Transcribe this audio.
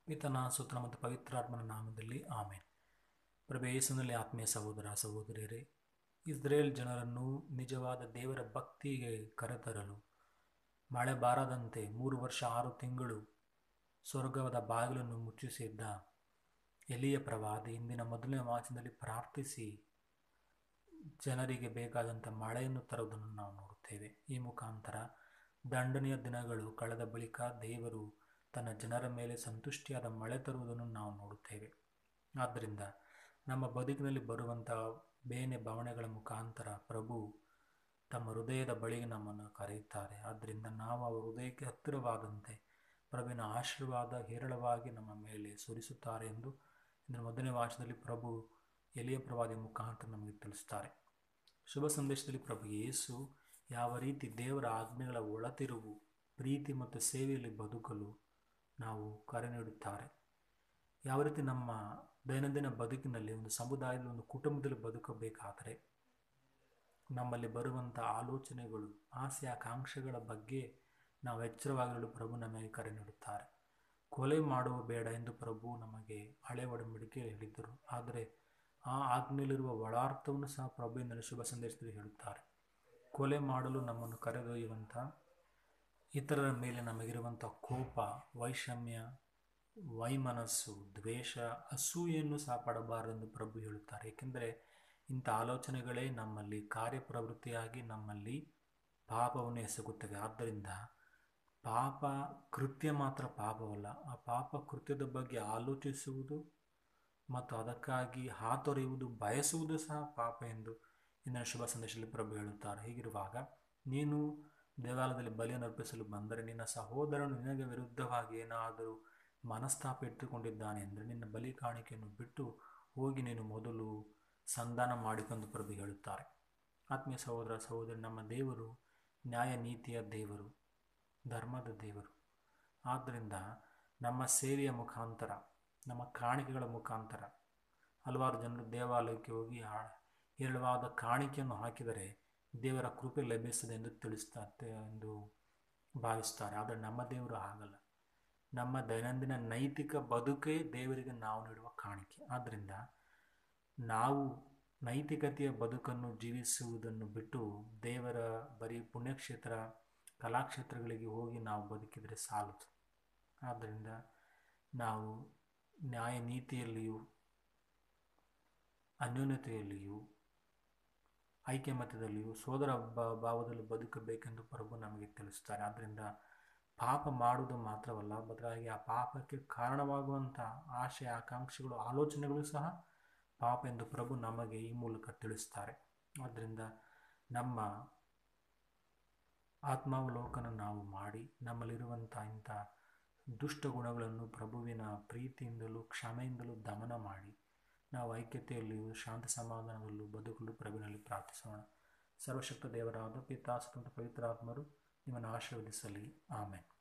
ಪಿತನ ಸುತನ ಮತ್ತು ಪವಿತ್ರಾತ್ಮನ ನಾಮದಲ್ಲಿ ಆಮೇನ್ ಪ್ರಭು ಯೇಸುನಲ್ಲಿ ಆತ್ಮೀಯ ಸಹೋದರ ಸಹೋದರಿಯರೇ ಇಸ್ರೇಲ್ ಜನರನ್ನು ನಿಜವಾದ ದೇವರ ಭಕ್ತಿಗೆ ಕರೆತರಲು ಮಳೆ ಬಾರದಂತೆ ಮೂರು ವರ್ಷ ಆರು ತಿಂಗಳು ಸ್ವರ್ಗದ ಬಾಗಿಲನ್ನು ಮುಚ್ಚಿಸಿದ್ದ ಎಲಿಯ ಪ್ರವಾದಿ ಇಂದಿನ ಮೊದಲನೇ ವಾಚನದಲ್ಲಿ ಪ್ರಾರ್ಥಿಸಿ ಜನರಿಗೆ ಬೇಕಾದಂಥ ಮಳೆಯನ್ನು ತರುವುದನ್ನು ನಾವು ನೋಡುತ್ತೇವೆ ಈ ಮುಖಾಂತರ ದಂಡನೆಯ ದಿನಗಳು ಕಳೆದ ಬಳಿಕ ದೇವರು ತನ್ನ ಜನರ ಮೇಲೆ ಸಂತುಷ್ಟಿಯಾದ ಮಳೆ ತರುವುದನ್ನು ನಾವು ನೋಡುತ್ತೇವೆ ಆದ್ದರಿಂದ ನಮ್ಮ ಬದುಕಿನಲ್ಲಿ ಬರುವಂಥ ಬೇನೆ ಭಾವನೆಗಳ ಮುಖಾಂತರ ಪ್ರಭು ತಮ್ಮ ಹೃದಯದ ಬಳಿಗೆ ನಮ್ಮನ್ನು ಕರೆಯುತ್ತಾರೆ ಆದ್ದರಿಂದ ನಾವು ಅವರ ಹೃದಯಕ್ಕೆ ಹತ್ತಿರವಾದಂತೆ ಪ್ರಭುವಿನ ಆಶೀರ್ವಾದ ಹೇರಳವಾಗಿ ನಮ್ಮ ಮೇಲೆ ಸುರಿಸುತ್ತಾರೆ ಎಂದು ಇಂದಿನ ಮೊದಲನೇ ವಾಚದಲ್ಲಿ ಪ್ರಭು ಎಲಿಯ ಪ್ರವಾದಿ ಮುಖಾಂತರ ನಮಗೆ ತಿಳಿಸ್ತಾರೆ ಶುಭ ಸಂದೇಶದಲ್ಲಿ ಪ್ರಭು ಯೇಸು ಯಾವ ರೀತಿ ದೇವರ ಆಜ್ಞೆಗಳ ಒಳತಿರುವು ಪ್ರೀತಿ ಮತ್ತು ಸೇವೆಯಲ್ಲಿ ಬದುಕಲು ನಾವು ಕರೆ ನೀಡುತ್ತಾರೆ ಯಾವ ರೀತಿ ನಮ್ಮ ದೈನಂದಿನ ಬದುಕಿನಲ್ಲಿ ಒಂದು ಸಮುದಾಯದಲ್ಲಿ ಒಂದು ಕುಟುಂಬದಲ್ಲಿ ಬದುಕಬೇಕಾದರೆ ನಮ್ಮಲ್ಲಿ ಬರುವಂಥ ಆಲೋಚನೆಗಳು ಆಸೆ ಆಕಾಂಕ್ಷೆಗಳ ಬಗ್ಗೆ ನಾವು ಎಚ್ಚರವಾಗಿರಲು ಪ್ರಭು ನಮಗೆ ಕರೆ ನೀಡುತ್ತಾರೆ ಕೊಲೆ ಮಾಡುವ ಬೇಡ ಎಂದು ಪ್ರಭು ನಮಗೆ ಹಳೆ ಒಡಂಬಡಿಕೆ ಹೇಳಿದ್ದರು ಆದರೆ ಆ ಆಜ್ಞೆಯಲ್ಲಿರುವ ಒಳಾರ್ಥವನ್ನು ಸಹ ಪ್ರಭುವಿನಲ್ಲಿ ಶುಭ ಸಂದೇಶದಲ್ಲಿ ಹೇಳುತ್ತಾರೆ ಕೊಲೆ ಮಾಡಲು ನಮ್ಮನ್ನು ಕರೆದೊಯ್ಯುವಂಥ ಇತರರ ಮೇಲೆ ನಮಗಿರುವಂಥ ಕೋಪ ವೈಷಮ್ಯ ವೈಮನಸ್ಸು ದ್ವೇಷ ಅಸೂಯೆಯನ್ನು ಸಹ ಪಡಬಾರದೆಂದು ಪ್ರಭು ಹೇಳುತ್ತಾರೆ ಏಕೆಂದರೆ ಇಂಥ ಆಲೋಚನೆಗಳೇ ನಮ್ಮಲ್ಲಿ ಕಾರ್ಯಪ್ರವೃತ್ತಿಯಾಗಿ ನಮ್ಮಲ್ಲಿ ಪಾಪವನ್ನು ಎಸಗುತ್ತವೆ ಆದ್ದರಿಂದ ಪಾಪ ಕೃತ್ಯ ಮಾತ್ರ ಪಾಪವಲ್ಲ ಆ ಪಾಪ ಕೃತ್ಯದ ಬಗ್ಗೆ ಆಲೋಚಿಸುವುದು ಮತ್ತು ಅದಕ್ಕಾಗಿ ಹಾತೊರೆಯುವುದು ಬಯಸುವುದು ಸಹ ಪಾಪ ಎಂದು ಇಂದಿನ ಶುಭ ಸಂದೇಶದಲ್ಲಿ ಪ್ರಭು ಹೇಳುತ್ತಾರೆ ಹೀಗಿರುವಾಗ ನೀನು ದೇವಾಲಯದಲ್ಲಿ ಬಲಿಯನ್ನು ಅರ್ಪಿಸಲು ಬಂದರೆ ನಿನ್ನ ಸಹೋದರನು ನಿನಗೆ ವಿರುದ್ಧವಾಗಿ ಏನಾದರೂ ಮನಸ್ತಾಪ ಇಟ್ಟುಕೊಂಡಿದ್ದಾನೆ ಅಂದರೆ ನಿನ್ನ ಬಲಿ ಕಾಣಿಕೆಯನ್ನು ಬಿಟ್ಟು ಹೋಗಿ ನೀನು ಮೊದಲು ಸಂಧಾನ ಮಾಡಿಕೊಂಡು ಪ್ರಭು ಹೇಳುತ್ತಾರೆ ಆತ್ಮೀಯ ಸಹೋದರ ಸಹೋದರಿ ನಮ್ಮ ದೇವರು ನ್ಯಾಯ ನೀತಿಯ ದೇವರು ಧರ್ಮದ ದೇವರು ಆದ್ದರಿಂದ ನಮ್ಮ ಸೇವೆಯ ಮುಖಾಂತರ ನಮ್ಮ ಕಾಣಿಕೆಗಳ ಮುಖಾಂತರ ಹಲವಾರು ಜನರು ದೇವಾಲಯಕ್ಕೆ ಹೋಗಿ ಹೇರಳವಾದ ಕಾಣಿಕೆಯನ್ನು ಹಾಕಿದರೆ ದೇವರ ಕೃಪೆ ಲಭಿಸ್ತದೆ ಎಂದು ತಿಳಿಸ್ತಾರೆ ಎಂದು ಭಾವಿಸ್ತಾರೆ ಆದರೆ ನಮ್ಮ ದೇವರು ಆಗಲ್ಲ ನಮ್ಮ ದೈನಂದಿನ ನೈತಿಕ ಬದುಕೇ ದೇವರಿಗೆ ನಾವು ನೀಡುವ ಕಾಣಿಕೆ ಆದ್ದರಿಂದ ನಾವು ನೈತಿಕತೆಯ ಬದುಕನ್ನು ಜೀವಿಸುವುದನ್ನು ಬಿಟ್ಟು ದೇವರ ಬರೀ ಪುಣ್ಯಕ್ಷೇತ್ರ ಕಲಾಕ್ಷೇತ್ರಗಳಿಗೆ ಹೋಗಿ ನಾವು ಬದುಕಿದರೆ ಸಾಲದು ಆದ್ದರಿಂದ ನಾವು ನ್ಯಾಯ ನೀತಿಯಲ್ಲಿಯೂ ಅನ್ಯೋನ್ಯತೆಯಲ್ಲಿಯೂ ಐಕ್ಯಮತ್ಯದಲ್ಲಿಯೂ ಸೋದರ ಭಾವದಲ್ಲಿ ಬದುಕಬೇಕೆಂದು ಪ್ರಭು ನಮಗೆ ತಿಳಿಸ್ತಾರೆ ಆದ್ದರಿಂದ ಪಾಪ ಮಾಡುವುದು ಮಾತ್ರವಲ್ಲ ಬದಲಾಗಿ ಆ ಪಾಪಕ್ಕೆ ಕಾರಣವಾಗುವಂಥ ಆಶೆ ಆಕಾಂಕ್ಷೆಗಳು ಆಲೋಚನೆಗಳು ಸಹ ಪಾಪ ಎಂದು ಪ್ರಭು ನಮಗೆ ಈ ಮೂಲಕ ತಿಳಿಸ್ತಾರೆ ಆದ್ದರಿಂದ ನಮ್ಮ ಆತ್ಮಾವಲೋಕನ ನಾವು ಮಾಡಿ ನಮ್ಮಲ್ಲಿರುವಂಥ ಇಂಥ ದುಷ್ಟ ಗುಣಗಳನ್ನು ಪ್ರಭುವಿನ ಪ್ರೀತಿಯಿಂದಲೂ ಕ್ಷಮೆಯಿಂದಲೂ ದಮನ ಮಾಡಿ ನಾವು ಐಕ್ಯತೆಯಲ್ಲಿಯೂ ಶಾಂತಿ ಸಮಾಧಾನದಲ್ಲೂ ಬದುಕಲು ಪ್ರಭುವಿನಲ್ಲಿ ಪ್ರಾರ್ಥಿಸೋಣ ಸರ್ವಶಕ್ತ ದೇವರಾದ ಪಿತಾಸಂತ ಪವಿತ್ರಾತ್ಮರು ನಿಮ್ಮನ್ನು ಆಶೀರ್ವದಿಸಲಿ ಆಮೇಲೆ